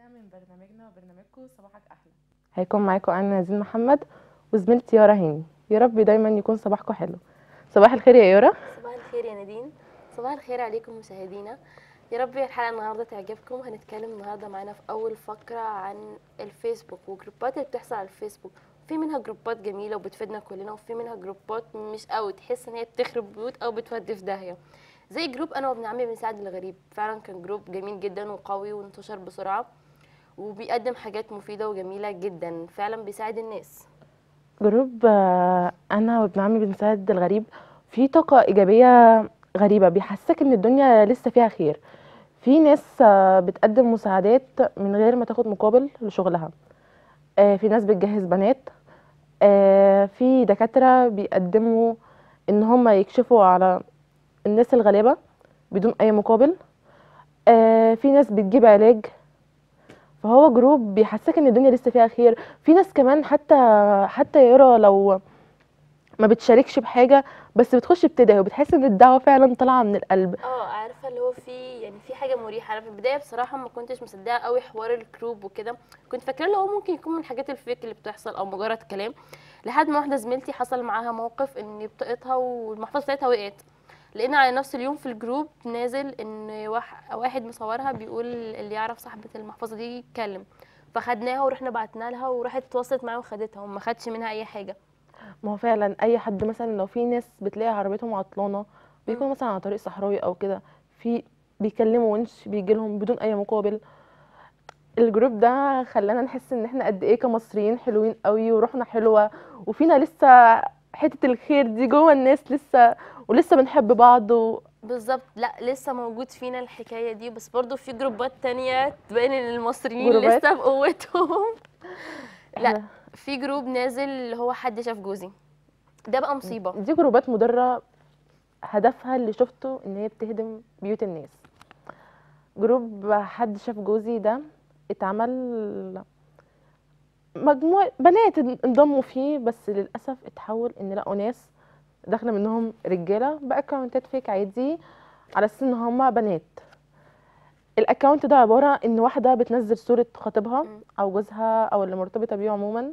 من برنامجنا وبرنامجكم صباحك احلى هيكون معاكم انا نازين محمد وزميلتي يارا هاني يا رب دايما يكون صباحكم حلو صباح الخير يا يارا صباح الخير يا نادين صباح الخير عليكم مشاهدينا يا رب الحلقه النهارده تعجبكم هنتكلم النهارده معانا في اول فقره عن الفيسبوك وجروبات اللي بتحصل على الفيسبوك في منها جروبات جميله وبتفيدنا كلنا وفي منها جروبات مش قوي تحس ان هي بتخرب بيوت او بتودي في داهيه زي جروب انا وابن عمي بنساعد الغريب فعلا كان جروب جميل جدا وقوي وانتشر بسرعه وبيقدم حاجات مفيده وجميله جدا فعلا بيساعد الناس جروب آه، انا وابن عمي بنساعد الغريب في طاقه ايجابيه غريبه بيحسسك ان الدنيا لسه فيها خير في ناس آه، بتقدم مساعدات من غير ما تاخد مقابل لشغلها آه، في ناس بتجهز بنات آه، في دكاتره بيقدموا ان هم يكشفوا على الناس الغلابه بدون اي مقابل آه، في ناس بتجيب علاج فهو جروب بيحسسك ان الدنيا لسه فيها خير في ناس كمان حتى حتى يرى لو ما بتشاركش بحاجه بس بتخش بتدعي وبتحس ان الدعوه فعلا طالعه من القلب اه عارفه اللي هو في يعني في حاجه مريحه انا في البدايه بصراحه ما كنتش مصدقه قوي حوار الكروب وكده كنت فاكره اللي هو ممكن يكون من الحاجات الفيك اللي بتحصل او مجرد كلام لحد ما واحده زميلتي حصل معاها موقف ان بطاقتها والمحفظه بتاعتها وقعت لقينا على نفس اليوم في الجروب نازل ان واح- واحد مصورها بيقول اللي يعرف صاحبه المحفظه دي يتكلم فخدناها ورحنا بعتنا لها وراحت اتواصلت معاها وخدتها وما خدش منها اي حاجه ما هو فعلا اي حد مثلا لو في ناس بتلاقي عربيتهم عطلانه بيكون مثلا على طريق صحراوي او كده في بيكلموا ونش بيجي لهم بدون اي مقابل الجروب ده خلانا نحس ان احنا قد ايه كمصريين حلوين قوي وروحنا حلوه وفينا لسه حته الخير دي جوه الناس لسه ولسه بنحب بعض و... بالظبط لا لسه موجود فينا الحكايه دي بس برضو في جروبات تانية تبين ان المصريين جروبات؟ لسه بقوتهم لا إحنا- في جروب نازل اللي هو حد شاف جوزي ده بقى مصيبه دي جروبات مضرة هدفها اللي شفته ان هي بتهدم بيوت الناس جروب حد شاف جوزي ده اتعمل مجموعة بنات انضموا فيه بس للأسف اتحول ان لقوا ناس داخلة منهم رجالة بأكونتات فيك عادي على أساس ان هما بنات الأكونت ده عبارة ان واحدة بتنزل صورة خطيبها مم. أو جوزها أو اللي مرتبطة بيه عموما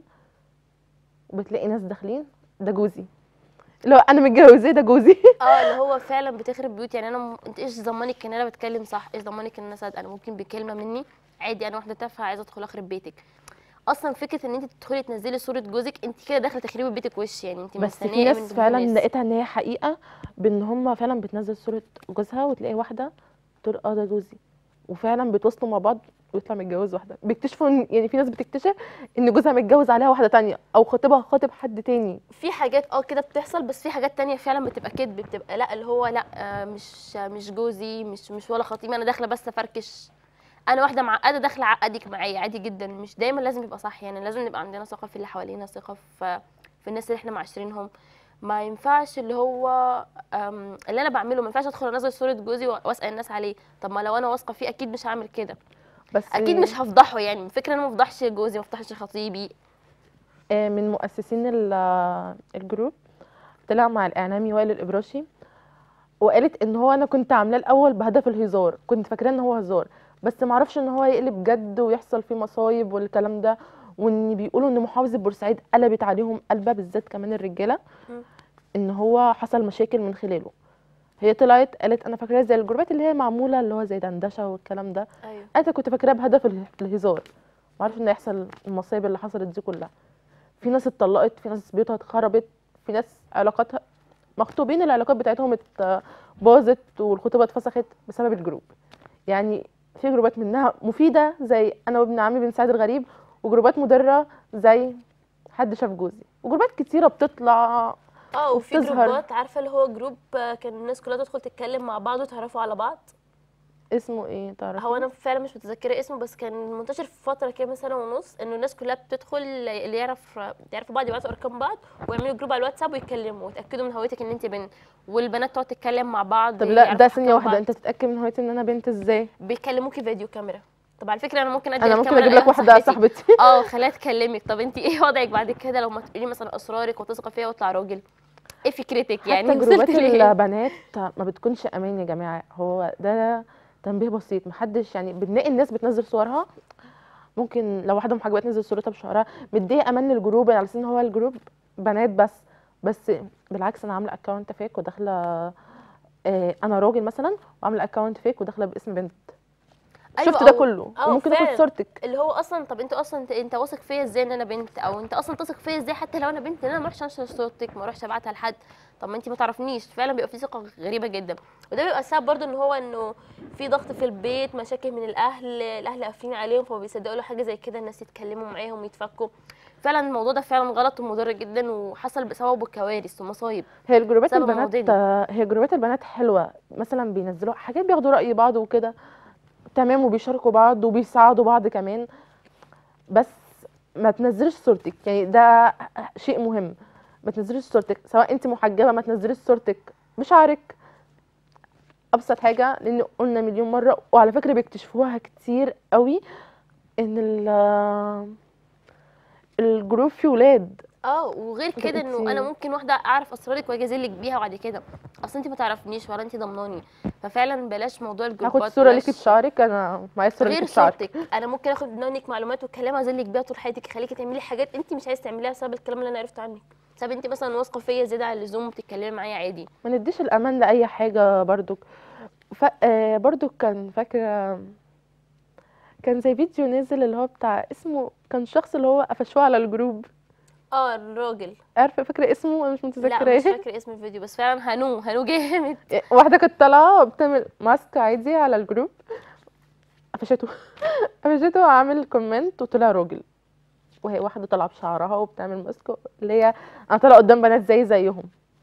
وبتلاقي ناس داخلين ده جوزي لو انا متجوزاه ده جوزي اه اللي هو فعلا بتخرب بيوت يعني انا م... انت ايش ضمنك ان انا بتكلم صح ايش ضمنك ان انا صادقه انا ممكن بكلمه مني عادي انا واحده تافهه عايزه ادخل اخرب بيتك اصلا فكره ان انت تدخلي تنزلي صوره جوزك انت كده داخله تخربي بيتك وش يعني انت بس في مستنيه إيه ناس من فعلا الناس؟ لقيتها ان هي حقيقه بان هم فعلا بتنزل صوره جوزها وتلاقي واحده تقول اه ده جوزي وفعلا بيتواصلوا مع بعض ويطلع متجوز واحده بيكتشفوا إن- يعني في ناس بتكتشف ان جوزها متجوز عليها واحده تانية او خطيبها خاطب حد تاني في حاجات اه كده بتحصل بس في حاجات تانية فعلا بتبقى كذب بتبقى لا اللي هو لا آه، مش مش جوزي مش مش ولا خطيبي انا داخله بس افركش انا واحده معقده داخله اعقدك معايا عادي جدا مش دايما لازم يبقى صح يعني لازم نبقى عندنا ثقه في اللي حوالينا ثقه في في الناس اللي احنا معاشرينهم ما ينفعش اللي هو أم، اللي انا بعمله ما ينفعش ادخل انزل صوره جوزي واسال الناس عليه طب ما لو انا واثقه فيه اكيد مش هعمل كده بس اكيد مش هفضحه يعني الفكره ان انا ما افضحش جوزي ما افضحش خطيبي آه، من مؤسسين ال- آه، الجروب طلع مع الاعلامي وائل الابراشي وقالت ان هو انا كنت عاملاه الاول بهدف الهزار كنت فاكراه ان هو هزار بس معرفش ان هو يقلب جد ويحصل فيه مصايب والكلام ده وان بيقولوا ان محافظه بورسعيد قلبت عليهم قلبه بالذات كمان الرجاله مم. ان هو حصل مشاكل من خلاله هي طلعت قالت انا فاكراها زي الجروبات اللي هي معموله اللي هو زي دندشه والكلام ده ايوه انا كنت فاكراها بهدف ال- الهزار معرفش ان يحصل المصايب اللي حصلت دي كلها في ناس اتطلقت في ناس بيوتها اتخربت في ناس علاقاتها مخطوبين العلاقات بتاعتهم ات- باظت والخطوبه اتفسخت بسبب الجروب يعني في جروبات منها مفيده زي انا وابن عمي بنساعد الغريب وجروبات مضره زي حد شاف جوزي وجروبات كتيره بتطلع اه وفي وبتظهر. جروبات عارفه اللي هو جروب آه، كان الناس كلها تدخل تتكلم مع بعض وتعرفوا على بعض اسمه ايه تعرفي هو انا فعلا مش متذكره اسمه بس كان منتشر في فتره كده مثلا ونص انه الناس كلها بتدخل اللي يعرف يعرفوا بعض يبعتوا ارقام بعض ويعملوا جروب على الواتساب ويتكلموا ويتاكدوا من هويتك ان انت بنت والبنات تقعد تتكلم مع بعض طب لا يعرفوا ده ثانيه أرقام واحده بعض. انت تتاكد من هويتي ان انا بنت ازاي بيكلموكي فيديو كاميرا طب على فكره انا ممكن ادي انا ممكن الكاميرا اجيب لك لأي واحده صاحبتي اه خليها تكلمك طب انت ايه وضعك بعد كده لو ما تقولي مثلا اسرارك وتثقي فيها ويطلع راجل ايه فكرتك يعني حتى وصلت جروبات لإيه؟ البنات ما بتكونش امان يا جماعه هو ده تنبيه بسيط محدش يعني بنلاقي الناس بتنزل صورها ممكن لو واحده محجبه تنزل صورتها بشعرها مديه امان للجروب على اساس ان هو الجروب بنات بس بس بالعكس انا عامله اكونت فيك وداخله آه، انا راجل مثلا وعامله اكونت فيك وداخله باسم بنت أيوة، شفت ده أو- كله أو وممكن اخد فعلا. صورتك اللي هو اصلا طب انت اصلا انت, انت واثق فيا ازاي ان انا بنت او انت اصلا تثق فيا ازاي حتى لو انا بنت ان انا ما اروحش انشر صورتك ما اروحش ابعتها لحد طب ما انت ما تعرفنيش فعلا بيبقى في ثقه غريبه جدا وده بيبقى السبب برضو ان هو انه في ضغط في البيت مشاكل من الاهل الاهل قافلين عليهم فما بيصدقوا له حاجه زي كده الناس يتكلموا معاهم يتفكوا فعلا الموضوع ده فعلا غلط ومضر جدا وحصل بسببه كوارث ومصايب هي الجروبات بسبب البنات المواضيع آه، هي جروبات البنات حلوه مثلا بينزلوا حاجات بياخدوا راي بعض وكده تمام وبيشاركوا بعض وبيساعدوا بعض كمان بس ما تنزلش صورتك يعني ده شيء مهم ما تنزليش صورتك سواء انت محجبه ما تنزليش صورتك بشعرك ابسط حاجه لان قلنا مليون مره وعلى فكره بيكتشفوها كتير قوي ان ال- الجروب فيه ولاد اه وغير كده انه انتي- انا ممكن واحده اعرف اسرارك واجي ازلك بيها بعد كده اصل انت ما تعرفنيش ولا انت ضمناني ففعلا بلاش موضوع الجروبات هاخد صوره ليكي بلاش- بشعرك انا معايا صوره غير ليكي بشعرك صورتك انا ممكن اخد منك معلومات والكلام ازلك بيها طول حياتك يخليكي تعملي حاجات انت مش عايزه تعمليها بسبب الكلام اللي انا عرفته عنك بسبب انت مثلا واثقه فيا زياده عن اللزوم وبتتكلمي معايا عادي ما نديش الامان لاي حاجه برضو ف... آه برضو كان فاكره كان زي فيديو نزل اللي هو بتاع اسمه كان شخص اللي هو قفشوه على الجروب اه الراجل عارفه فاكره اسمه انا مش لا متذكره مش فاكره اسم الفيديو بس فعلا هنو هنو جامد واحده كانت طالعه بتعمل ماسك عادي على الجروب قفشته قفشته وعامل كومنت وطلع راجل وهي واحده طالعه بشعرها وبتعمل ماسك اللي هي انا طالعه قدام بنات زي زيهم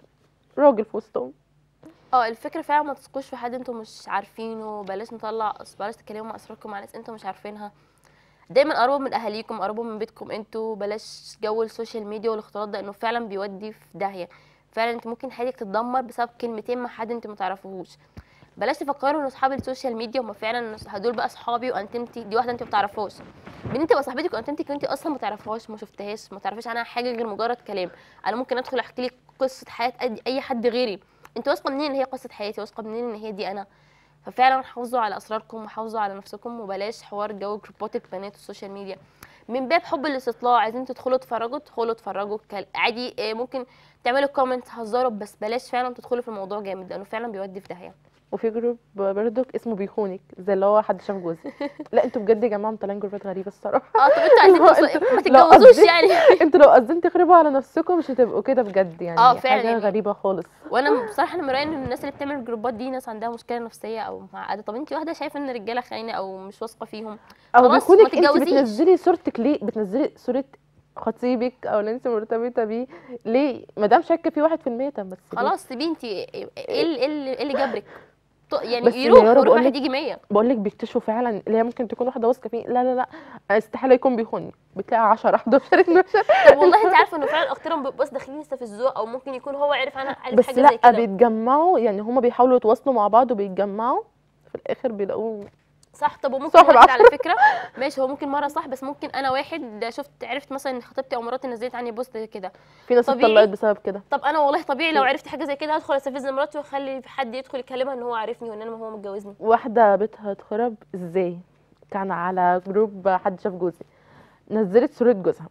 راجل في وسطهم اه الفكره فعلا ما تثقوش في حد انتوا مش عارفينه بلاش نطلع بلاش تتكلموا مع اسراركم مع ناس انتوا مش عارفينها دايما قربوا من اهاليكم قربوا من بيتكم انتوا بلاش جو السوشيال ميديا والاختلاط ده انه فعلا بيودي في داهيه فعلا انت ممكن حياتك تتدمر بسبب كلمتين مع حد انت ما تعرفوهوش بلاش تفكروا ان اصحاب السوشيال ميديا هم فعلا دول بقى اصحابي وانتمتي دي واحده انت ما تعرفهاش بنت انت تبقى صاحبتك وانتمتك وانت اصلا ما تعرفهاش ما شفتهاش ما تعرفيش عنها حاجه غير مجرد كلام انا ممكن ادخل احكي لك قصه حياه أي- اي حد غيري انت واثقه منين ان هي قصه حياتي واثقه منين ان هي دي انا ففعلا حافظوا على اسراركم وحافظوا على نفسكم وبلاش حوار جو جروبات البنات والسوشيال ميديا من باب حب الاستطلاع عايزين تدخلوا تتفرجوا ادخلوا اتفرجوا كال- عادي آه، ممكن تعملوا كومنت هزاروا بس بلاش فعلا تدخلوا في الموضوع جامد لانه فعلا بيودي في داهيه وفي جروب برضك اسمه بيخونك زي اللي هو حد شاف جوزي لا انتوا بجد يا جماعه مطلعين جروبات غريبه الصراحه اه طب انتوا عايزين لو توصلوا- انتوا- ما لو تتجوزوش قصدي- يعني انتوا لو قصدين تخربوا على نفسكم مش هتبقوا كده بجد يعني اه فعلا حاجه يعني. غريبه خالص وانا بصراحه انا من رايي ان الناس اللي بتعمل الجروبات دي ناس عندها مشكله نفسيه او معقده طب انت واحده شايفه ان الرجاله خاينه او مش واثقه فيهم او خلاص، ما بيخونك انت تتجوزيش. بتنزلي صورتك ليه بتنزلي صوره خطيبك او اللي انت مرتبطه بيه ليه ما دام شاكه في واحد في المية طب بس ليه؟ خلاص سيبيه انت ايه ايه اللي- ايه اللي إيه اللي جبرك ط- يعني بس يروح يا رب يروح أقولك- واحد يجي 100 بقول لك بيكتشفوا فعلا اللي هي ممكن تكون واحده واثقه فيه لا لا لا استحاله يكون بيخوني بتلاقي 10 11 12 طب والله انت عارفه انه فعلا اكترهم بيبقوا بس داخلين يستفزوه او ممكن يكون هو عرف عنها عارف بس حاجه زي لا كده بيتجمعوا يعني هما بيحاولوا يتواصلوا مع بعض وبيتجمعوا في الاخر بيلاقوه صح طب وممكن صاحب واحد على عشرة. فكره ماشي هو ممكن مره صح بس ممكن انا واحد شفت عرفت مثلا ان خطيبتي او مراتي نزلت عني بوست كده في ناس طبيعي. اتطلقت بسبب كده طب انا والله طبيعي لو عرفت حاجه زي كده هدخل استفز مراتي واخلي حد يدخل يكلمها ان هو عارفني وان انا هو متجوزني واحده بيتها اتخرب ازاي كان على جروب حد شاف جوزي نزلت صوره جوزها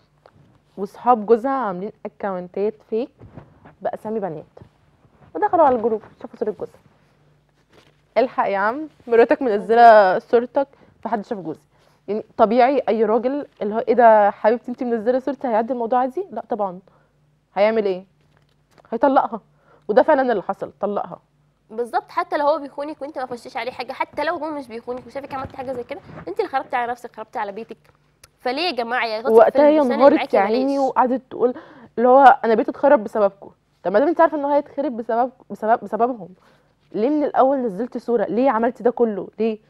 وصحاب جوزها عاملين اكونتات فيك باسامي بنات ودخلوا على الجروب شافوا صوره جوزها الحق يا عم مراتك منزله صورتك فحد شاف جوزي يعني طبيعي اي راجل اللي هو ايه ده حبيبتي انت منزله صورتي هيعدي الموضوع عادي لا طبعا هيعمل ايه هيطلقها وده فعلا اللي حصل طلقها بالظبط حتى لو هو بيخونك وانت ما فشتيش عليه حاجه حتى لو هو مش بيخونك وشافك عملت حاجه زي كده انت اللي خربتي على نفسك خربتي على بيتك فليه يا جماعه يا تثق في وقتها هي الإنسان اللي انهارت معاكي يا عيني وبلاش. وقعدت تقول اللي هو انا بيتي اتخرب بسببكم طب ما دام انت عارفه ان هو هيتخرب بسبب بسبب بسببهم ليه من الاول نزلتي صوره ليه عملتي ده كله ليه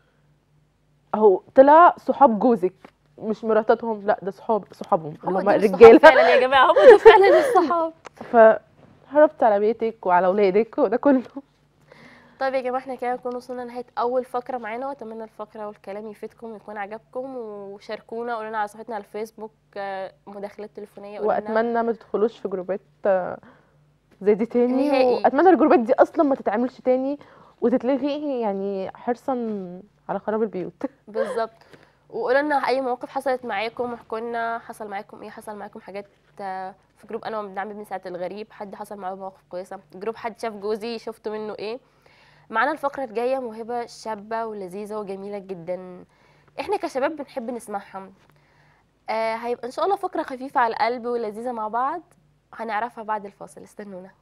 اهو طلع صحاب جوزك مش مراتاتهم لا ده صحاب صحابهم اللي هم هم دول الصحاب الرجاله فعلا يا جماعه هم دول فعلا الصحاب فهربت على بيتك وعلى اولادك وده كله طيب يا جماعه احنا كده نكون وصلنا لنهايه اول فقره معانا واتمنى الفقره والكلام يفيدكم ويكون عجبكم وشاركونا قولوا لنا على صفحتنا على الفيسبوك آه، مداخلات تليفونيه قولوا لنا واتمنى ما تدخلوش في جروبات آه، زي دي تاني نهائي. واتمنى الجروبات دي اصلا ما تتعملش تاني وتتلغي يعني حرصا على خراب البيوت بالظبط وقولوا لنا اي مواقف حصلت معاكم واحكوا لنا حصل معاكم ايه حصل معاكم حاجات آه، في جروب انا وبنعمل ابن ساعه الغريب حد حصل معاه مواقف كويسه جروب حد شاف جوزي شفتوا منه ايه معانا الفقره الجايه موهبه شابه ولذيذه وجميله جدا احنا كشباب بنحب نسمعها آه هيبقى ان شاء الله فقره خفيفه على القلب ولذيذه مع بعض هنعرفها بعد الفاصل استنونا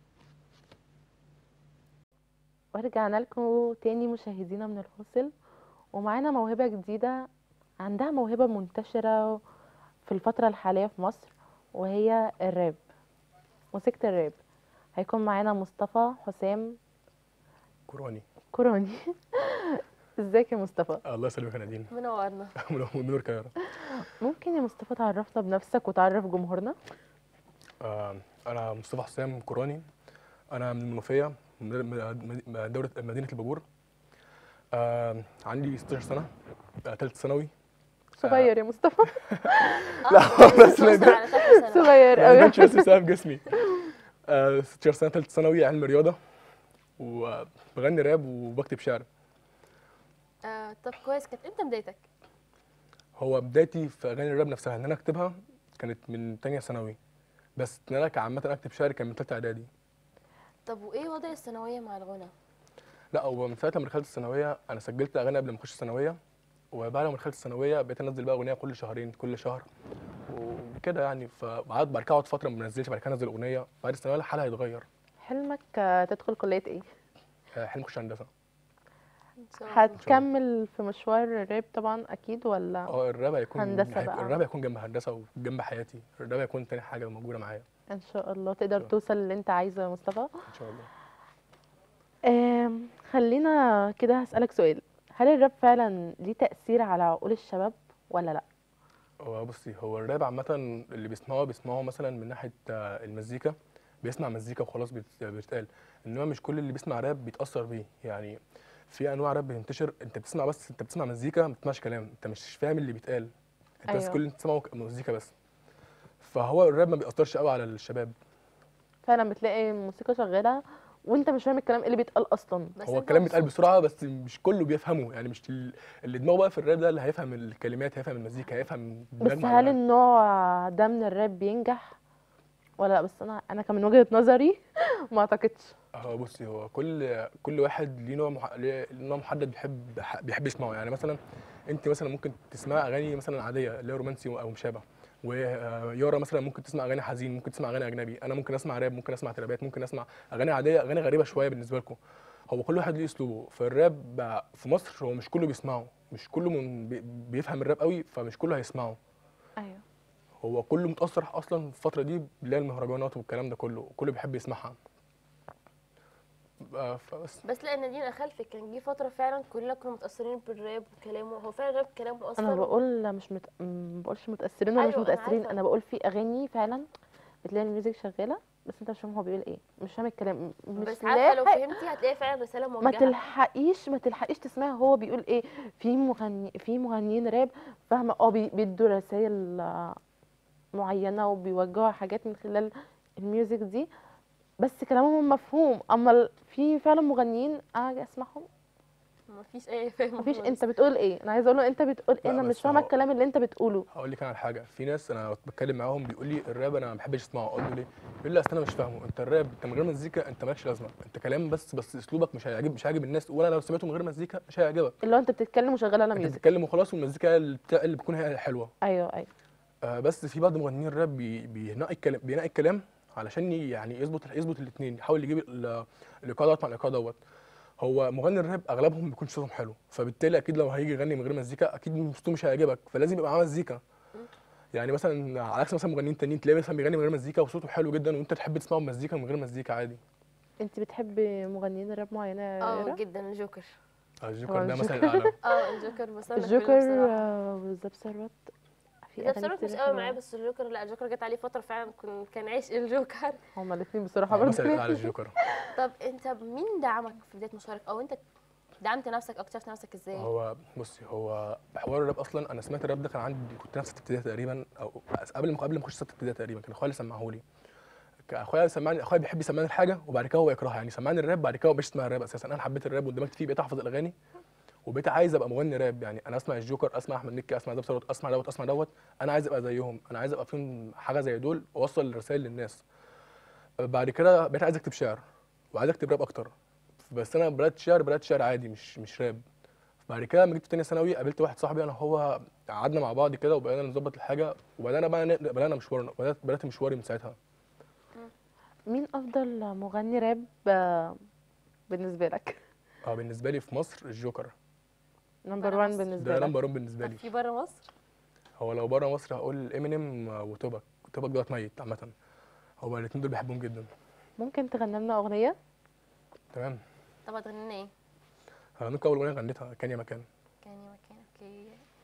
ورجعنا لكم تاني مشاهدينا من الفاصل ومعانا موهبة جديدة عندها موهبة منتشرة في الفترة الحالية في مصر وهي الراب موسيقى الراب هيكون معانا مصطفى حسام كوراني كوراني ازيك يا مصطفى الله يسلمك يا نادين منورنا من من نور القاهره ممكن يا مصطفى تعرفنا بنفسك وتعرف جمهورنا آه، انا مصطفى حسام كوراني انا من المنوفيه من من- من دوله مدينه الباجور آه، عندي 16 سنه ثالث ثانوي صغير يا مصطفى لا، بس بس لا، على ثالثة ثانوي. صغير ما قوي كانش اسمي سبب جسمي آه، 16 سنه ثالث ثانوي علم رياضه وبغني راب وبكتب شعر آه طب كويس كانت امتى بدايتك هو بدايتي في اغاني الراب نفسها ان انا اكتبها كانت من تانية ثانوي بس ان انا كعامه اكتب شعر كان من ثالثه اعدادي طب وايه وضع الثانويه مع الغنى لا هو من ساعه لما دخلت الثانويه انا سجلت اغاني قبل ما اخش الثانويه وبعد ما دخلت الثانويه بقيت انزل بقى اغنيه كل شهرين كل شهر وكده يعني فبعد بعد كده اقعد فتره ما بنزلش بعد كده انزل اغنيه بعد الثانويه الحال هيتغير حلمك آه، تدخل كلية ايه؟ آه، حلم اخش هندسه ان شاء الله هتكمل في مشوار الراب طبعا اكيد ولا اه الراب هيكون هندسة هيكون- بقى. الراب هيكون جنب هندسه وجنب حياتي الراب هيكون تاني حاجه موجوده معايا ان شاء الله تقدر شاء. توصل اللي انت عايزه يا مصطفى ان شاء الله آم، خلينا كده هسألك سؤال هل الراب فعلا ليه تأثير على عقول الشباب ولا لا هو بصي هو الراب عامة اللي بيسمعه بيسمعه مثلا من ناحية آه، المزيكا بيسمع مزيكا وخلاص بيت- بيتقال انما مش كل اللي بيسمع راب بيتأثر بيه يعني في انواع راب بتنتشر انت بتسمع بس انت بتسمع مزيكا ما بتسمعش كلام انت مش فاهم اللي بيتقال انت بس أيوة. كل اللي بتسمعه مزيكا بس فهو الراب ما بيأثرش قوي على الشباب فعلا بتلاقي الموسيقى شغالة وانت مش فاهم الكلام اللي بيتقال اصلا بس هو أنت الكلام بيتقال مبسوط. بسرعة بس مش كله بيفهمه يعني مش ال- اللي دماغه بقى في الراب ده اللي هيفهم الكلمات هيفهم المزيكا هيفهم بس مجمع هل الأغاني. النوع ده من الراب بينجح ولا لا بس انا انا كان من وجهة نظري ما اعتقدش هو بصي هو كل كل واحد ليه نوع مح... ليه نوع محدد بيحب بيحب يسمعه يعني مثلا انت مثلا ممكن تسمع اغاني مثلا عاديه اللي هي رومانسي او مشابه ويارا مثلا ممكن تسمع اغاني حزين ممكن تسمع اغاني اجنبي انا ممكن اسمع راب ممكن اسمع ترابات ممكن اسمع اغاني عاديه اغاني غريبه شويه بالنسبه لكم هو كل واحد ليه اسلوبه فالراب بقى في مصر هو مش كله بيسمعه مش كله من بي- بيفهم الراب قوي فمش كله هيسمعه ايوه هو كله متاثر اصلا في الفتره دي اللي هي المهرجانات والكلام ده كله كله بيحب يسمعها بقى فبس بس لا نادين اخلفك كان جه فتره فعلا كلنا كنا متاثرين بالراب وكلامه هو فعلا الراب كلامه اصلا انا بقول مش مت... ما بقولش متاثرين ولا مش أيوة، أنا متاثرين عارفة. انا بقول في اغاني فعلا بتلاقي الميوزك شغاله بس انت مش فاهم هو بيقول ايه مش فاهم الكلام مش بس عارفه لو لاحق فهمتي هتلاقي فعلا رساله ما موجهه تلحقيش ما تلحقيش تسمعي هو بيقول ايه في مغني في مغنيين راب فاهمه اه بي- بيدوا رسائل معينه وبيوجهوا حاجات من خلال الميوزك دي بس كلامهم مفهوم اما ال- في فعلا مغنيين اجي اسمعهم مفيش اي فهم مفيش خالص. انت بتقول ايه انا عايزه اقول له انت بتقول ايه لا، انا بس مش فاهمه هو- الكلام اللي انت بتقوله هقول لك انا على حاجه في ناس انا كنت بتكلم معاهم بيقول لي الراب انا ما بحبش اسمعه اقول له ليه يقول لي اصل انا مش فاهمه انت الراب انت من غير مزيكا انت مالكش لازمه انت كلام بس بس اسلوبك مش هيعجب مش هيعجب الناس وانا لو سمعته من غير مزيكا مش هيعجبك اللي هو انت بتتكلم وشغال على انت ميوزك بتتكلم وخلاص والمزيكا هي اللي بتاع- اللي بتكون هي حلوه ايوه ايوه آه بس في بعض مغنيين الراب بي- بينقي الكلام بينقي الكلام علشان ي- يعني يظبط يظبط الاثنين يحاول يجيب ال- الايقاع دوت مع الايقاع دوت هو مغني الراب اغلبهم بيكون صوتهم حلو فبالتالي اكيد لو هيجي يغني من غير مزيكا اكيد صوته مش هيعجبك فلازم يبقى معاه مزيكا يعني مثلا على عكس مثلا مغنيين تانيين تلاقيه مثلا بيغني من غير مزيكا وصوته حلو جدا وانت تحب تسمعه بمزيكا من غير مزيكا عادي انت بتحبي مغنيين راب معينه يا اه يارا؟ جدا الجوكر آه، هو الجوكر ده مثلا الجوكر. الاعلى اه الجوكر بس أنا الجوكر كله بصراحة. آه، وزاب ثروت في ده اغاني بصراحه مش كتير قوي حلوة. معايا بس الجوكر لا الجوكر جت عليه فتره فعلا كن- كان عشق الجوكر هما الاثنين بصراحه آه، برضه مثلا الاعلى الجوكر طب انت مين دعمك في بدايه مشوارك او انت دعمت نفسك او اكتشفت نفسك ازاي هو بصي هو حوار الراب اصلا انا سمعت الراب ده كان عندي كنت نفس ابتدائي تقريبا او قبل ما قبل ما اخش سته ابتدائي تقريبا كان اخويا اللي سمعهولي كان اخويا سمعني اخويا بيحب يسمعني الحاجه وبعد كده هو يكرهها يعني سمعني الراب بعد كده هو مش يسمع الراب اساسا انا حبيت الراب واندمجت فيه بقيت احفظ الاغاني وبقيت عايز ابقى مغني راب يعني انا اسمع الجوكر اسمع احمد مكي اسمع ده ثروت اسمع دوت اسمع دوت انا عايز ابقى زيهم انا عايز ابقى فيهم حاجه زي دول واوصل الرسائل للناس بعد كده بقيت عايز اكتب شعر وعايز اكتب راب اكتر بس انا بدات شعر بدات شعر عادي مش مش راب بعد كده لما جيت في تانية ثانوي قابلت واحد صاحبي انا هو قعدنا مع بعض كده وبقينا نظبط الحاجه وبدانا بقى ن- بدانا مشوارنا بدات بدات مشواري من ساعتها مين افضل مغني راب آه، بالنسبه لك اه بالنسبه لي في مصر الجوكر نمبر برا 1 مصر. بالنسبه ده لك نمبر 1 بالنسبه طب لي في بره مصر هو لو بره مصر هقول امينيم وتوبك توبك دوت ميت عامه هو الاثنين دول بحبهم جدا ممكن تغني لنا اغنيه تمام طب هتغني لنا ايه هنوك اول اغنيه غنيتها كان يا مكان كان يا مكان اوكي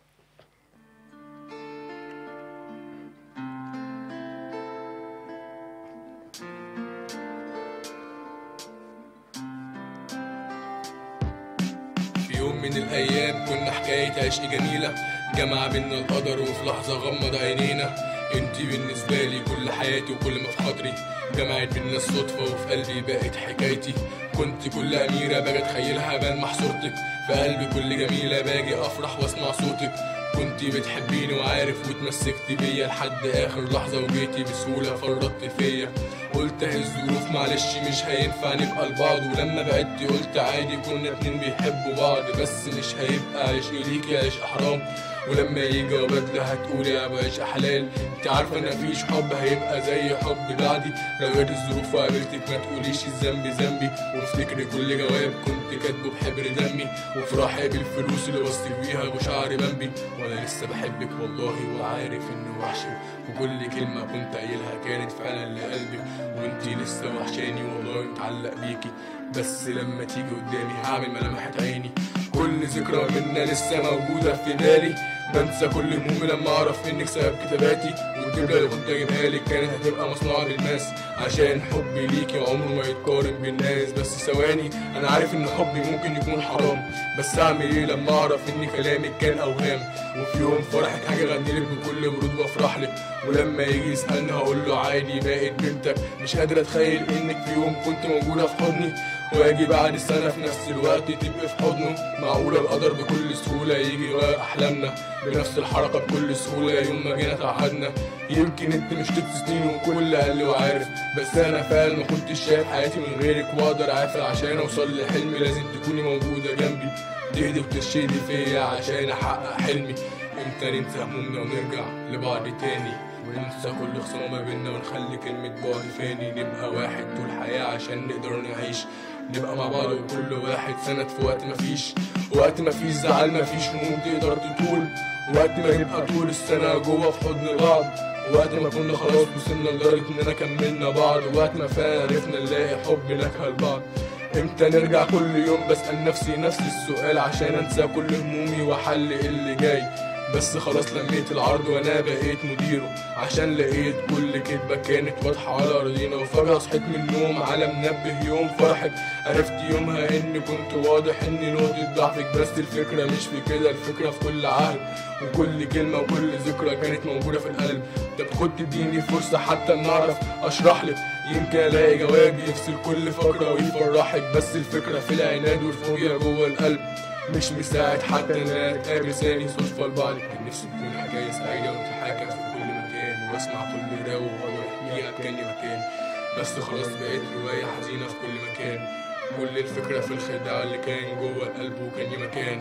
في يوم من الايام كنا حكايه عشق جميله جمع بينا القدر وفي لحظه غمض عينينا انتي بالنسبه لي كل حياتي وكل ما في خاطري جمعت بينا الصدفه وفي قلبي بقت حكايتي كنت كل اميره باجي اتخيلها بلمح صورتك في قلبي كل جميله باجي افرح واسمع صوتك كنتي بتحبيني وعارف واتمسكت بيا لحد اخر لحظه وجيتي بسهوله فرطت فيا قلت اهي الظروف معلش مش هينفع نبقى لبعض ولما بعدتي قلت عادي كنا اتنين بيحبوا بعض بس مش هيبقى عشق ليكي عشق حرام ولما يجي بدلة هتقولي يا عشق حلال انت عارفه ان مفيش حب هيبقى زي حب بعدي رغيت الظروف وقابلتك ما تقوليش الذنب ذنبي وافتكري كل جواب كنت كاتبه بحبر دمي وفرحي بالفلوس اللي وصلت بيها وشعري بمبي وانا لسه بحبك والله وعارف انه وحشي وكل كلمه كنت قايلها كانت فعلا لقلبك وانتي لسه وحشاني والله متعلق بيكي بس لما تيجي قدامي هعمل ملامح عيني كل ذكرى منا لسه موجودة في بالي بنسى كل همومي لما اعرف انك سبب كتاباتي والجملة اللي كنت اجيبها لك كانت هتبقى مصنوعة بالماس عشان حبي ليكي عمره ما يتقارن بالناس بس ثواني انا عارف ان حبي ممكن يكون حرام بس اعمل ايه لما اعرف ان كلامك كان اوهام وفي يوم فرحك حاجة اغنيلك بكل برود وافرح لك ولما يجي يسألني هقول له عادي بقت بنتك مش قادر اتخيل انك في يوم كنت موجودة في حضني واجي بعد سنة في نفس الوقت تبقي في حضنه معقولة القدر بكل سهولة يجي يغير أحلامنا بنفس الحركة بكل سهولة يوم ما جينا تعهدنا يمكن انت مش ست سنين وكل قال لي وعارف بس انا فعلا ما كنتش شايف حياتي من غيرك واقدر اعافر عشان اوصل لحلمي لازم تكوني موجودة جنبي تهدي وترشدي فيا عشان احقق حلمي امتى ننسى همومنا ونرجع لبعض تاني وننسى كل خصام ما بينا ونخلي كلمة بعد فاني نبقى واحد طول حياة عشان نقدر نعيش نبقى مع بعض وكل واحد سند في وقت مفيش وقت مفيش زعل مفيش هموم تقدر تطول وقت ما نبقى طول السنة جوا في حضن بعض وقت ما كنا خلاص وصلنا لدرجة اننا كملنا بعض وقت ما فعلا عرفنا نلاقي حب نكهة لبعض امتى نرجع كل يوم بسأل نفسي نفس السؤال عشان انسى كل همومي واحل اللي جاي بس خلاص لميت العرض وانا بقيت مديره عشان لقيت كل كدبة كانت واضحة على ارضنا وفجأة صحيت من النوم على منبه يوم فرحك عرفت يومها اني كنت واضح اني نقطة ضعفك بس الفكرة مش في كده الفكرة في كل عهد وكل كلمة وكل ذكرى كانت موجودة في القلب طب كنت تديني فرصة حتى ان اعرف اشرح لك يمكن الاقي جواب يفصل كل فقرة ويفرحك بس الفكرة في العناد والفوبيا جوه القلب مش مساعد حتى ان انا اتقابل ثاني صدفة لبعض كان نفسي تكون حكاية سعيدة وتتحكى في كل مكان واسمع كل راوي وهو يحميها بكاني مكان بس خلاص بقيت رواية حزينة في كل مكان كل الفكرة في الخداع اللي كان جوه القلب وكان مكان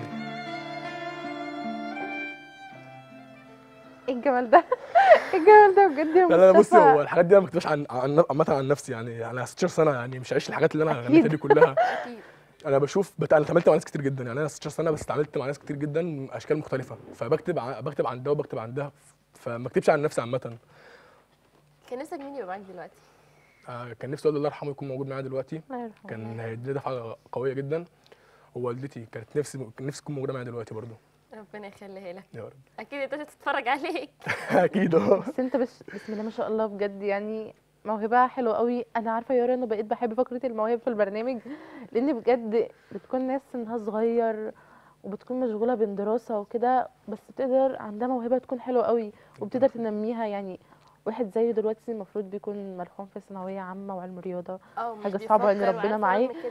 ايه الجمال ده ايه الجمال ده بجد يا لا لا بصي مصطفى. هو الحاجات دي انا ما كنتش عن عن عامة عن نفسي يعني انا 16 سنة يعني مش عايش الحاجات اللي انا أكيد. غنيتها دي كلها اكيد انا بشوف بت... انا اتعاملت مع ناس كتير جدا يعني انا 16 سنه بس اتعاملت مع ناس كتير جدا من اشكال مختلفه فبكتب ع... بكتب عن ده وبكتب عن ده فما اكتبش عن نفسي عامه كان نفسك مين يبقى معاك دلوقتي آه كان نفسي والدي الله يرحمه يكون موجود معايا دلوقتي الله يرحمه. كان هيديني دفعه قويه جدا ووالدتي كانت نفسي كان نفسي تكون موجوده معايا دلوقتي برضه ربنا يخليها لك يا رب اكيد انت تتفرج عليك اكيد اه بس انت بس بسم الله ما شاء الله بجد يعني موهبة حلوة قوي انا عارفة يا يارا انه بقيت بحب فقرة المواهب في البرنامج لان بجد بتكون ناس سنها صغير وبتكون مشغولة بين دراسة وكده بس بتقدر عندها موهبة تكون حلوة قوي وبتقدر تنميها يعني واحد زيه دلوقتي المفروض بيكون ملحوم في ثانوية عامة وعلم رياضة اه مش حاجة صعبة إن بيفكر ربنا وعارف معاه. رغم كده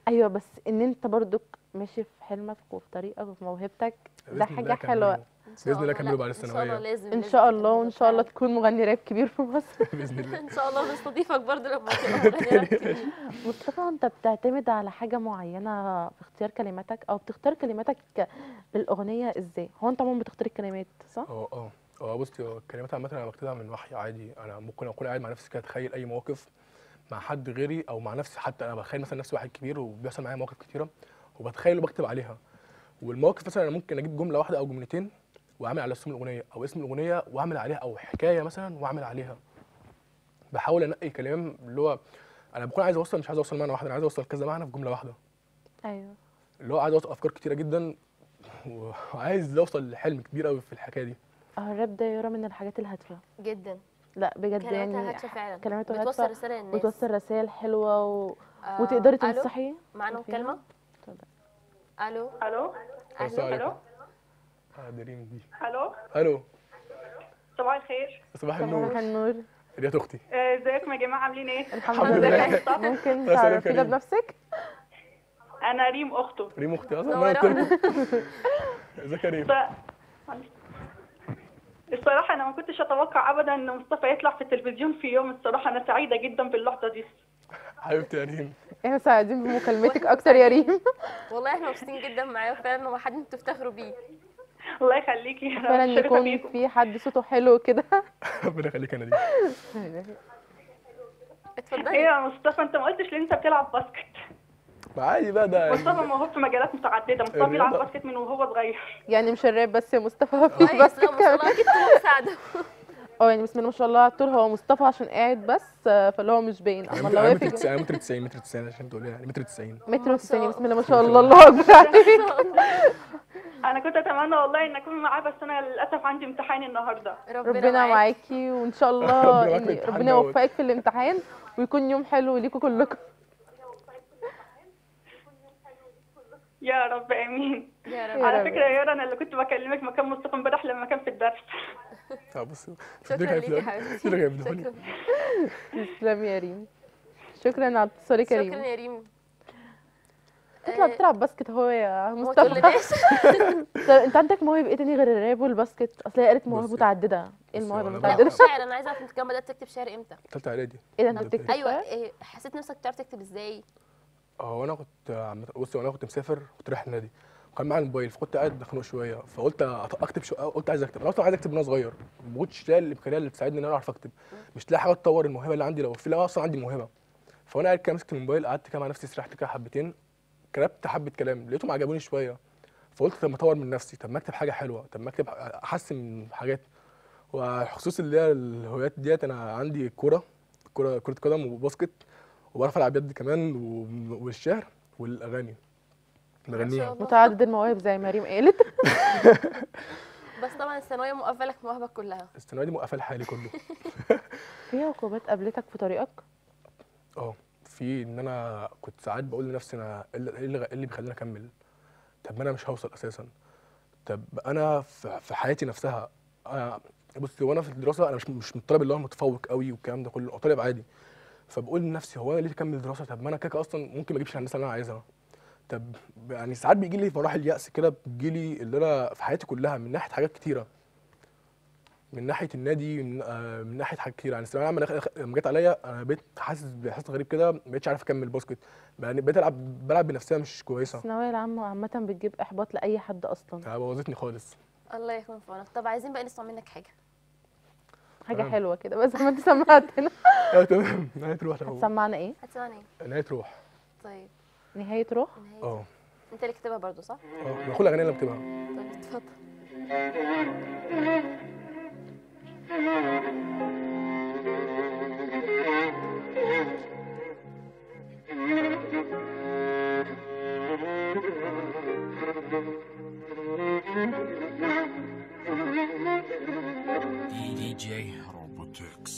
ايوه بس ان انت برضك ماشي في حلمك وفي طريقك وفي موهبتك بإذن ده الله حاجه أكمله. حلوه ان شاء بإذن الله لا، أكمله بعد ان شاء الثانوية. الله لازم ان لازم شاء الله تكمله وان شاء الله فعلاً. تكون مغني راب كبير في مصر باذن الله ان شاء الله نستضيفك برضه لما تبقى مغني راب كبير. مصطفى انت بتعتمد على حاجه معينه في اختيار كلماتك او بتختار كلماتك للاغنيه ازاي هو انت عموما بتختار الكلمات صح اه اه اه بصي هو الكلمات عامة أنا بكتبها من وحي عادي أنا ممكن أكون قاعد مع نفسي كده أتخيل أي موقف مع حد غيري أو مع نفسي حتى أنا بتخيل مثلا نفسي واحد كبير وبيحصل معايا مواقف كتيرة وبتخيل وبكتب عليها والمواقف مثلا أنا ممكن أجيب جملة واحدة أو جملتين وأعمل على اسم الأغنية أو اسم الأغنية وأعمل عليها أو حكاية مثلا وأعمل عليها بحاول أنقي كلام اللي هو أنا بكون عايز أوصل مش عايز أوصل معنى واحد أنا عايز أوصل كذا معنى في جملة واحدة ايوه اللي هو عايز أوصل أفكار كتيرة جدا وعايز أوصل لحلم كبير أوي في الحكاية دي اه الراب ده يرى من الحاجات الهادفه جدا لا بجد كلماتها يعني هادفه فعلا كلماته بتوصل هادفه رساله للناس وتوصل رسائل حلوه و... آه، وتقدري ألو؟ تنصحي معانا فيها؟ مكالمه اتفضل. الو الو السلام اهلا عليكم. آه، دريم دي الو الو صباح الخير صباح صباح النور النور ديت اختي آه، ازيكم يا جماعه عاملين ايه الحمد الحمد لله لله. ممكن الله يسلمك تعرفينا يا ريم. بنفسك انا ريم اخته ريم اختي اصلا ما أنا قلت لكم ازيك يا ريم ف... الصراحه انا ما كنتش اتوقع ابدا ان مصطفى يطلع في التلفزيون في يوم الصراحه انا سعيده جدا باللحظه دي حبيبتي يا ريم احنا سعيدين بمكالمتك اكتر يا ريم والله احنا مبسوطين جدا معاه فعلا هو حد انتوا تفتخروا بيه الله يخليكي انا فعلا متشرفة يكون بيكم. في حد صوته حلو كده ربنا يخليك يا نادين اتفضلي ايه يا مصطفى انت ما قلتش ليه انت بتلعب باسكت ما عادي بقى ده مصطفى موهوب في مجالات متعدده مصطفى بيلعب الرياضة- باسكت من وهو صغير يعني مش الراب بس يا مصطفى في كويس باسكت لا ما شاء كمان الله اكيد طول مساعده اه يعني بسم الله ما شاء الله على الطول هو مصطفى عشان قاعد بس آه، فاللي هو مش باين اما لو انا واقف متر يبقى 90 متر 90 متر 90 عشان تقولي يعني متر 90 متر ما وتسعين شاء بسم الله ما شاء الله الله اكبر عليك انا كنت اتمنى والله ان اكون معاه بس انا للاسف عندي امتحان النهارده ربنا معاك. معاكي وان شاء الله ربنا معاك في يعني الامتحان ربنا دوت. يوفقك في الامتحان ويكون يوم حلو ليكوا كلكم يا رب امين يا رب يا على رب. فكره يا يارا انا اللي كنت بكلمك مكان مصطفى امبارح لما كان في الدرس طب بص شكرا ليكي يا حبيبتي شكرا يا ابني شكرا تسلمي يا ريم شكرا على اتصالك يا شكرا ريم يا ريم تطلع آه، بتلعب باسكت اهو يا ما مصطفى تقولناش طب انت عندك مواهب ايه تاني غير الراب والباسكت اصل هي قالت مواهب بصي. متعدده ايه بصي، المواهب هو أنا لا المتعدده الشعر انا عايزه اعرف انت كمان بدات تكتب شعر امتى ثالثه اعدادي ايه ده انت طب بتكتب ايوه شعر؟ إيه حسيت نفسك بتعرف تكتب ازاي هو انا كنت عامة- بصي وانا كنت مسافر كنت رايح النادي كان معايا الموبايل فكنت قاعد مخنوق شويه فقلت أط- اكتب شو... قلت عايز اكتب انا اصلا عايز اكتب من وانا صغير ما كنتش لاقي الامكانيه اللي تساعدني ان انا اعرف اكتب مش لاقي حاجه تطور الموهبه اللي عندي لو في لا اصلا عندي موهبه فانا قاعد كده مسكت الموبايل قعدت كده مع نفسي سرحت كده حبتين كتبت حبه كلام لقيتهم عجبوني شويه فقلت طب ما اطور من نفسي طب ما اكتب حاجه حلوه طب ما اكتب احسن من حاجات وخصوص اللي هي الهوايات ديت انا عندي كوره كوره كره قدم وباسكت وبعرف العب يد كمان و- والشعر والاغاني ما بغنيها شاء الله. متعدد المواهب زي ما ريم قالت بس طبعا الثانويه موقفه لك مواهبك كلها الثانويه دي موقفه حالي كله في عقوبات قابلتك في طريقك اه في ان انا كنت ساعات بقول لنفسي انا ايه اللي إيه اللي إيه اللي بيخليني اكمل طب ما انا مش هوصل اساسا طب انا في في حياتي نفسها انا بصي وانا في الدراسه انا مش مش من الطالب اللي هو متفوق قوي والكلام ده كله أنا طالب عادي فبقول لنفسي هو انا ليه اكمل دراسه طب ما انا كده اصلا ممكن ما اجيبش الهندسه اللي انا عايزها طب يعني ساعات بيجي لي مراحل يأس كده بتجي لي اللي انا في حياتي كلها من ناحيه حاجات كتيره من ناحيه النادي من, آه من ناحيه حاجات كتير يعني الثانويه العامه دخل- لما جت عليا انا بقيت حاسس باحساس غريب كده ما بقتش عارف اكمل باسكت يعني بقيت العب بلعب بنفسيه مش كويسه الثانويه العامه عامه بتجيب احباط لاي حد اصلا يعني بوظتني خالص الله يكون في عونك طب عايزين بقى نسمع منك حاجه حاجه تمام. حلوه كده بس ما انت سمعتنا اه تمام نهايه روح لو هتسمعنا ايه هتسمعني ايه نهايه روح طيب نهايه روح نهاية. اه انت اللي كاتبها برضو صح اه باخد الاغاني اللي بكتبها طيب اتفضل DJ Robotex.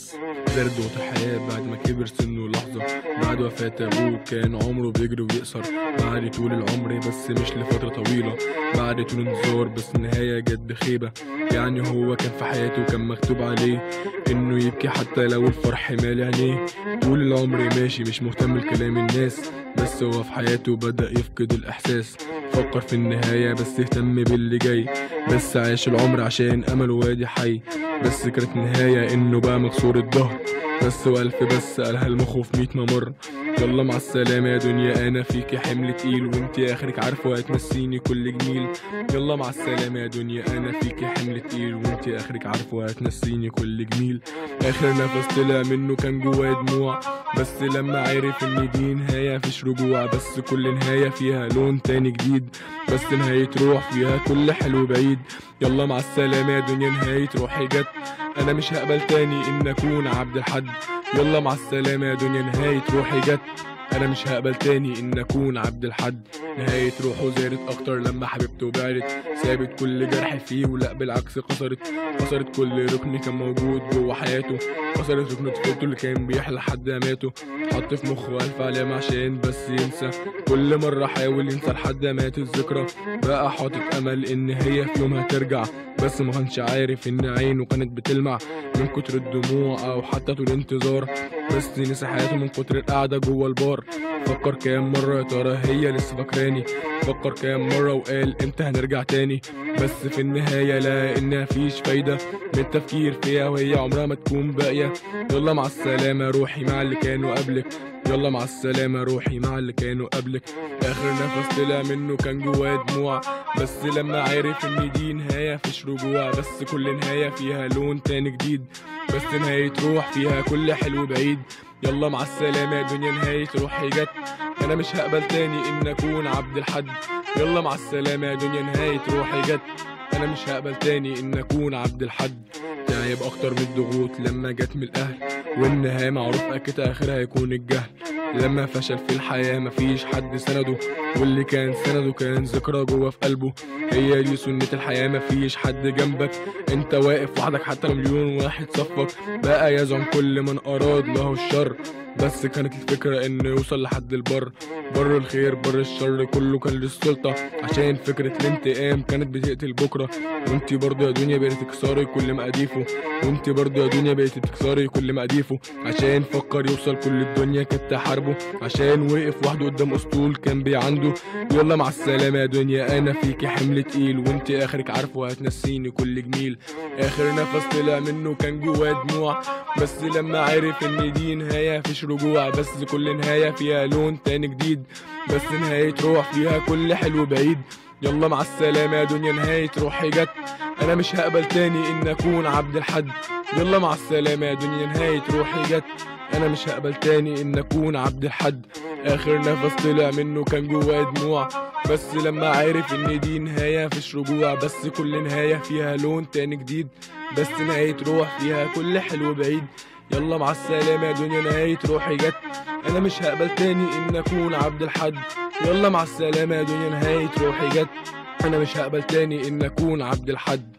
بس زاد ضغوط الحياة بعد ما كبر سنه لحظة بعد وفاة أبوه كان عمره بيجري ويقصر بعد طول العمر بس مش لفترة طويلة بعد طول انتظار بس النهاية جت بخيبة يعني هو كان في حياته كان مكتوب عليه إنه يبكي حتى لو الفرح مالي عينيه طول العمر ماشي مش مهتم لكلام الناس بس هو في حياته بدأ يفقد الإحساس فكر في النهاية بس اهتم باللي جاي بس عاش العمر عشان أمله وادي حي بس كانت نهاية إنه بقى مكسور الظهر بس وألف بس قالها المخ في ميت ممر يلا مع السلامة يا دنيا أنا فيكي حمل تقيل وانتي آخرك عارفة هتنسيني كل جميل يلا مع السلامة يا دنيا أنا فيكي حمل تقيل وانتي آخرك عارفة هتنسيني كل جميل آخر نفس طلع منه كان جواه دموع بس لما عرف إن دي نهاية مفيش رجوع بس كل نهاية فيها لون تاني جديد بس نهاية روح فيها كل حلو بعيد يلا مع السلامة يا دنيا نهاية روحي جت أنا مش هقبل تاني إن أكون عبد الحد يلا مع السلامة يا دنيا نهاية روحي جت أنا مش هقبل تاني إن أكون عبد الحد نهاية روحه زادت أكتر لما حبيبته بعدت سابت كل جرح فيه ولا بالعكس كسرت كسرت كل ركن كان موجود جوه حياته كسرت ركن طفولته اللي كان بيحلى لحد ما ماته حط في مخه ألف علامة عشان بس ينسى كل مرة حاول ينسى لحد ما مات الذكرى بقى حاطط أمل إن هي في يوم هترجع بس ما كانش عارف إن عينه كانت بتلمع من كتر الدموع أو حتى طول الانتظار بس نسي حياته من كتر القعدة جوه البار فكر كام مرة يا ترى هي لسه فاكراني فكر كام مرة وقال امتى هنرجع تاني بس في النهاية لا إن مفيش فايدة من التفكير فيها وهي عمرها ما تكون باقية يلا مع السلامة روحي مع اللي كانوا قبلك يلا مع السلامة روحي مع اللي كانوا قبلك آخر نفس طلع منه كان جواه دموع بس لما عرف إن دي نهاية مفيش رجوع بس كل نهاية فيها لون تاني جديد بس نهاية روح فيها كل حلو بعيد يلا مع السلامة يا دنيا نهاية روحي جت أنا مش هقبل تاني إن أكون عبد الحد يلا مع السلامة يا دنيا نهاية روحي جت أنا مش هقبل تاني إن أكون عبد الحد تعب أكتر من الضغوط لما جت من الأهل والنهاية معروف أكيد آخرها هيكون الجهل لما فشل في الحياة مفيش حد سنده واللي كان سنده كان ذكرى جوه في قلبه هي دي سنة الحياة مفيش حد جنبك انت واقف وحدك حتى لو مليون واحد صفك بقى يزعم كل من أراد له الشر بس كانت الفكرة انه يوصل لحد البر بر الخير بر الشر كله كان للسلطة عشان فكرة الانتقام كانت بتقتل بكرة وانتي برضه يا دنيا بقيت تكسري كل مقاديفه وانتي برضه يا دنيا بقيت تكسري كل مقاديفه عشان فكر يوصل كل الدنيا كانت تحاربه عشان وقف وحده قدام اسطول كان بيعنده يلا مع السلامة يا دنيا انا فيكي حمل تقيل وانتي اخرك عارفه هتنسيني كل جميل اخر نفس طلع منه كان جواه دموع بس لما عرف ان دي نهاية مفيش رجوع بس كل نهاية فيها لون تاني جديد بس نهاية روح فيها كل حلو بعيد يلا مع السلامة يا دنيا نهاية روحي جت أنا مش هقبل تاني إن أكون عبد الحد يلا مع السلامة يا دنيا نهاية روحي جت أنا مش هقبل تاني إن أكون عبد الحد آخر نفس طلع منه كان جواه دموع بس لما عرف إن دي نهاية مفيش رجوع بس كل نهاية فيها لون تاني جديد بس نهاية روح فيها كل حلو بعيد يلا مع السلامة يا دنيا نهاية روحي جت أنا مش هقبل تاني إن أكون عبد الحد يلا مع السلامة يا دنيا نهاية روحي جت أنا مش هقبل تاني إن أكون عبد الحد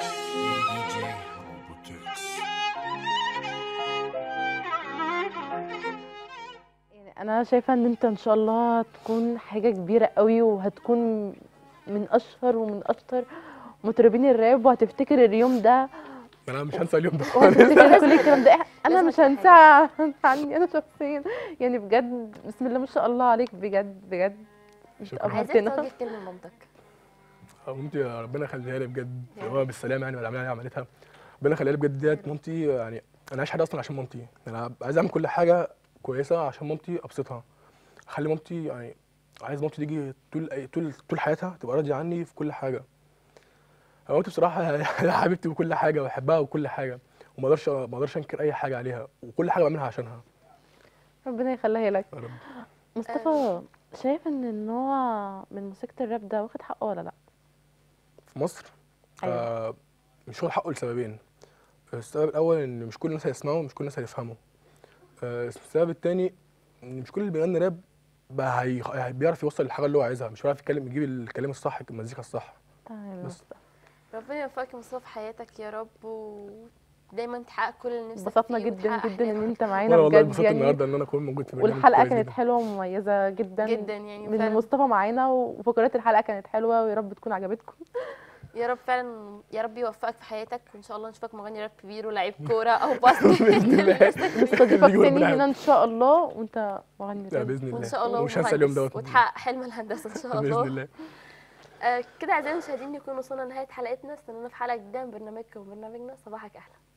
يعني انا شايفه ان انت ان شاء الله هتكون حاجه كبيره قوي وهتكون من اشهر ومن اشطر مطربين الراب وهتفتكر اليوم ده أنا مش هنسى اليوم ده وهتفتكر كل الكلام ده انا لازم مش تحكي. هنساه عني انا شخصيا يعني بجد بسم الله ما شاء الله عليك بجد بجد انت شكراً. عايزاك أبهرتنا توجه كلمة لمامتك مامتي ربنا يخليها لي بجد هو بالسلامه يعني والعمليه اللي عملتها ربنا يخليها لي بجد ديت مامتي يعني انا عايش حياتي اصلا عشان مامتي انا عايز اعمل كل حاجه كويسه عشان مامتي ابسطها اخلي مامتي يعني عايز مامتي تيجي طول طول طول حياتها تبقى راضيه عني في كل حاجه مامتي بصراحه هي حبيبتي وكل حاجه وبحبها وكل حاجه وما اقدرش ما اقدرش انكر اي حاجه عليها وكل حاجه بعملها عشانها ربنا يخليها لك يا رب مصطفى شايف ان النوع من موسيقى الراب ده واخد حقه ولا لا في مصر أيوة. آه مش واخد حقه لسببين السبب الاول ان مش كل الناس هيسمعوا مش كل الناس هيفهموا آه السبب التاني ان مش كل اللي بيغني راب بقى هي... هي- بيعرف يوصل الحاجه اللي هو عايزها مش بيعرف يتكلم يجيب الكلام الصح المزيكا الصح تمام يا بس. مصطفى ربنا يوفقك يا مصطفى في حياتك يا رب دايما تحقق كل اللي نفسك انبسطنا فيه جدا وتحقق جدا ان أحلامك. انت معانا وانا والله بجد اتبسطت يعني النهارده ان انا اكون موجود في برنامج والحلقه كويس كانت جدا. حلوه ومميزه جدا جدا يعني من فعلا مصطفى معانا وفقرات الحلقه كانت حلوه ويا رب تكون عجبتكم يا رب فعلا يا رب يوفقك في حياتك وان شاء الله نشوفك مغني راب كبير ولاعيب كوره او باسكت بإذن الله. نستضيفك يجي تاني ربنا هنا ان شاء الله وانت مغني لا راب. باذن الله وان شاء الله ومش هنسى اليوم مهندس دوت وتحقق حلم الهندسه ان شاء باذن الله الله آه كده اعزائي المشاهدين نكون وصلنا لنهايه حلقتنا استنونا في حلقه جديده من برنامجكم برنامجنا صباحك احلى